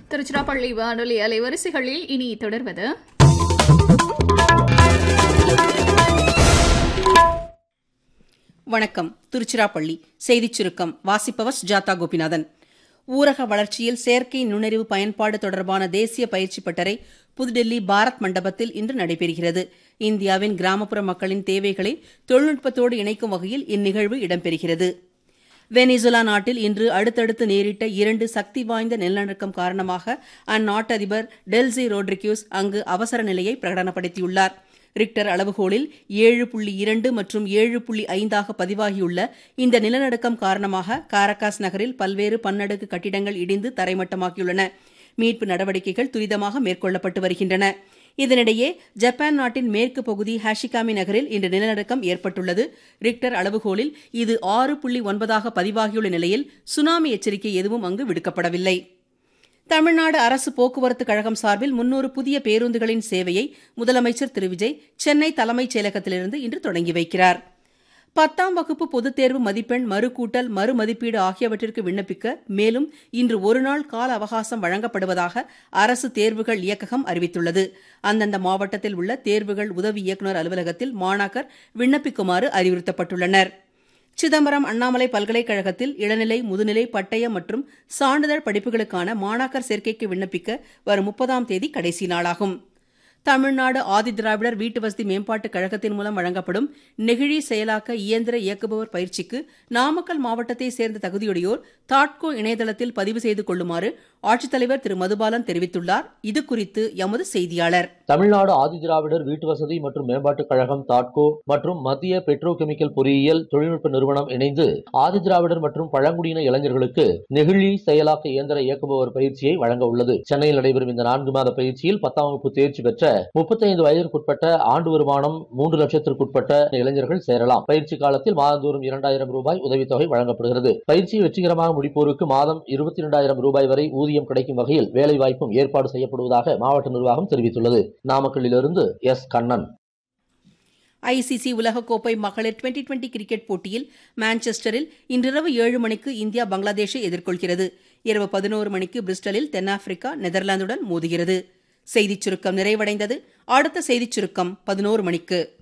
திருச்சிராப்பள்ளி வானொலி அலைவரிசைகளில் இனி தொடர்வது வணக்கம் திருச்சிராப்பள்ளி செய்திச் சுருக்கம் வாசிப்பவர் சுஜாதா கோபிநாதன் ஊரக வளர்ச்சியில் செயற்கை நுண்ணறிவு பயன்பாடு தொடர்பான தேசிய பயிற்சி பட்டறை புதுடெல்லி பாரத் மண்டபத்தில் இன்று நடைபெறுகிறது இந்தியாவின் கிராமப்புற மக்களின் தேவைகளை தொழில்நுட்பத்தோடு இணைக்கும் வகையில் இந்நிகழ்வு இடம்பெறுகிறது வெனிசுலா நாட்டில் இன்று அடுத்தடுத்து நேரிட்ட இரண்டு சக்தி வாய்ந்த நிலநடுக்கம் காரணமாக அந்நாட்டு அதிபர் டெல்சி ரோட்ரிக்யூஸ் அங்கு அவசர நிலையை பிரகடனப்படுத்தியுள்ளார் ரிக்டர் அளவுகோலில் ஏழு புள்ளி இரண்டு மற்றும் ஏழு புள்ளி ஐந்தாக பதிவாகியுள்ள இந்த நிலநடுக்கம் காரணமாக காரகாஸ் நகரில் பல்வேறு பன்னடுக்கு கட்டிடங்கள் இடிந்து தரைமட்டமாகியுள்ளன மீட்பு நடவடிக்கைகள் துரிதமாக மேற்கொள்ளப்பட்டு வருகின்றன இதனிடையே ஜப்பான் நாட்டின் மேற்கு பகுதி ஹாஷிகாமி நகரில் இன்று நிலநடுக்கம் ஏற்பட்டுள்ளது ரிக்டர் அளவுகோலில் இது ஆறு புள்ளி ஒன்பதாக பதிவாகியுள்ள நிலையில் சுனாமி எச்சரிக்கை எதுவும் அங்கு விடுக்கப்படவில்லை தமிழ்நாடு அரசு போக்குவரத்து கழகம் சார்பில் முன்னூறு புதிய பேருந்துகளின் சேவையை முதலமைச்சர் திரு விஜய் சென்னை தலைமைச் செயலகத்திலிருந்து இன்று தொடங்கி வைக்கிறார் பத்தாம் வகுப்பு பொதுத் தேர்வு மதிப்பெண் மறுகூட்டல் மறுமதிப்பீடு ஆகியவற்றிற்கு விண்ணப்பிக்க மேலும் இன்று ஒருநாள் கால அவகாசம் வழங்கப்படுவதாக அரசு தேர்வுகள் இயக்ககம் அறிவித்துள்ளது அந்தந்த மாவட்டத்தில் உள்ள தேர்வுகள் உதவி இயக்குநர் அலுவலகத்தில் மாணாக்கர் விண்ணப்பிக்குமாறு அறிவுறுத்தப்பட்டுள்ளனர் சிதம்பரம் அண்ணாமலை பல்கலைக்கழகத்தில் இளநிலை முதுநிலை பட்டயம் மற்றும் சான்றிதழ் படிப்புகளுக்கான மாணாக்கர் சேர்க்கைக்கு விண்ணப்பிக்க வரும் முப்பதாம் தேதி கடைசி நாளாகும் தமிழ்நாடு ஆதிதிராவிடர் வீட்டு வசதி மேம்பாட்டுக் கழகத்தின் மூலம் வழங்கப்படும் நெகிழி செயலாக்க இயந்திர இயக்குபவர் பயிற்சிக்கு நாமக்கல் மாவட்டத்தைச் சேர்ந்த தகுதியுடையோர் தாட்கோ இணையதளத்தில் பதிவு செய்து கொள்ளுமாறு ஆட்சித்தலைவர் திரு மதுபாலன் தெரிவித்துள்ளார் இதுகுறித்து எமது செய்தியாளர் தமிழ்நாடு ஆதிதிராவிடர் வீட்டு வசதி மற்றும் மேம்பாட்டுக் கழகம் தாட்கோ மற்றும் மத்திய பெட்ரோ கெமிக்கல் பொறியியல் தொழில்நுட்ப நிறுவனம் இணைந்து ஆதிதிராவிடர் மற்றும் பழங்குடியின இளைஞர்களுக்கு நெகிழி செயலாக்க இயந்திர இயக்குபவர் பயிற்சியை வழங்க உள்ளது சென்னையில் நடைபெறும் இந்த நான்கு மாத பயிற்சியில் பத்தாம் வகுப்பு தேர்ச்சி பெற்ற முப்பத்தைந்து வயதிற்குட்பட்ட ஆண்டு வருமானம் மூன்று லட்சத்திற்குட்பட்ட இளைஞர்கள் சேரலாம் பயிற்சி காலத்தில் மாதந்தோறும் இரண்டாயிரம் ரூபாய் உதவித்தொகை வழங்கப்படுகிறது பயிற்சியை வெற்றிகரமாக முடிப்போருக்கு மாதம் இருபத்தி இரண்டாயிரம் ரூபாய் வரை ஊதியம் கிடைக்கும் வகையில் வேலைவாய்ப்பும் ஏற்பாடு செய்யப்படுவதாக மாவட்ட நிர்வாகம் தெரிவித்துள்ளது நாமக்கல்லிலிருந்து எஸ் கண்ணன் ஐசிசி உலகக்கோப்பை மகளிர் டுவெண்டி டுவெண்டி கிரிக்கெட் போட்டியில் மான்செஸ்டரில் இன்றிரவு ஏழு மணிக்கு இந்தியா பங்களாதேஷை எதிர்கொள்கிறது இரவு பதினோரு மணிக்கு பிரிஸ்டலில் தென்னாப்பிரிக்கா நெதர்லாந்துடன் மோதுகிறது செய்திச் சுருக்கம் நிறைவடைந்தது அடுத்த செய்திச் சுருக்கம் பதினோரு மணிக்கு